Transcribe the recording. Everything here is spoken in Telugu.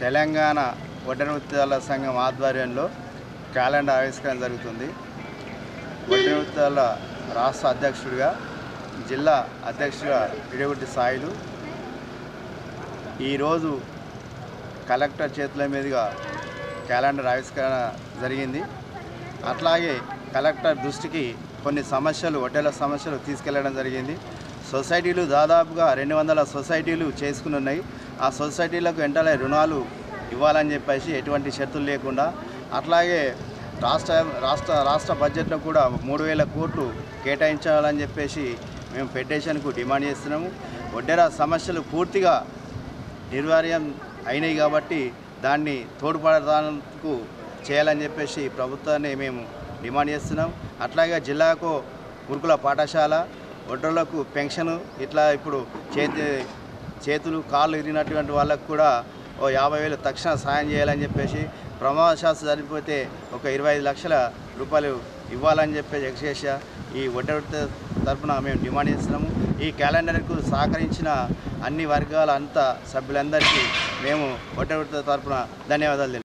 తెలంగాణ వడ్డన వృత్తిదారుల సంఘం ఆధ్వర్యంలో క్యాలెండర్ ఆవిష్కరణ జరుగుతుంది వడ్డన వృత్తిదారుల రాష్ట్ర అధ్యక్షుడిగా జిల్లా అధ్యక్షుడిగా ఇడగుట్టి సాయిలు ఈరోజు కలెక్టర్ చేతుల మీదుగా క్యాలెండర్ ఆవిష్కరణ జరిగింది అట్లాగే కలెక్టర్ దృష్టికి కొన్ని సమస్యలు హోటళ్ళ సమస్యలు తీసుకెళ్లడం జరిగింది సొసైటీలు దాదాపుగా రెండు వందల సొసైటీలు చేసుకుని ఉన్నాయి ఆ సొసైటీలకు వెంటనే రుణాలు ఇవ్వాలని చెప్పేసి ఎటువంటి షరతులు లేకుండా అట్లాగే రాష్ట్ర రాష్ట్ర రాష్ట్ర బడ్జెట్లో కూడా మూడు వేల కోట్లు కేటాయించాలని చెప్పేసి మేము ఫెడరేషన్కు డిమాండ్ చేస్తున్నాము వడ్డెర సమస్యలు పూర్తిగా నిర్వార్యం అయినాయి కాబట్టి దాన్ని తోడ్పడడానికి చేయాలని చెప్పేసి ప్రభుత్వాన్ని మేము డిమాండ్ చేస్తున్నాం అట్లాగే జిల్లాకు గురుకుల పాఠశాల ఒడ్డర్లకు పెన్షన్ ఇట్లా ఇప్పుడు చేతి చేతులు కాళ్ళు ఇరిగినటువంటి వాళ్ళకు కూడా ఓ యాభై వేలు తక్షణ సాయం చేయాలని చెప్పేసి ప్రమాదశాస్త్ర చనిపోతే ఒక ఇరవై ఐదు లక్షల రూపాయలు ఇవ్వాలని చెప్పేసి ఎక్స్చేస ఈ ఒడ్డవృత్తి తరఫున మేము డిమాండ్ చేస్తున్నాము ఈ క్యాలెండర్కు సహకరించిన అన్ని వర్గాల అంతా సభ్యులందరికీ మేము ఒడ్డవృత్తి తరఫున ధన్యవాదాలు తెలుపు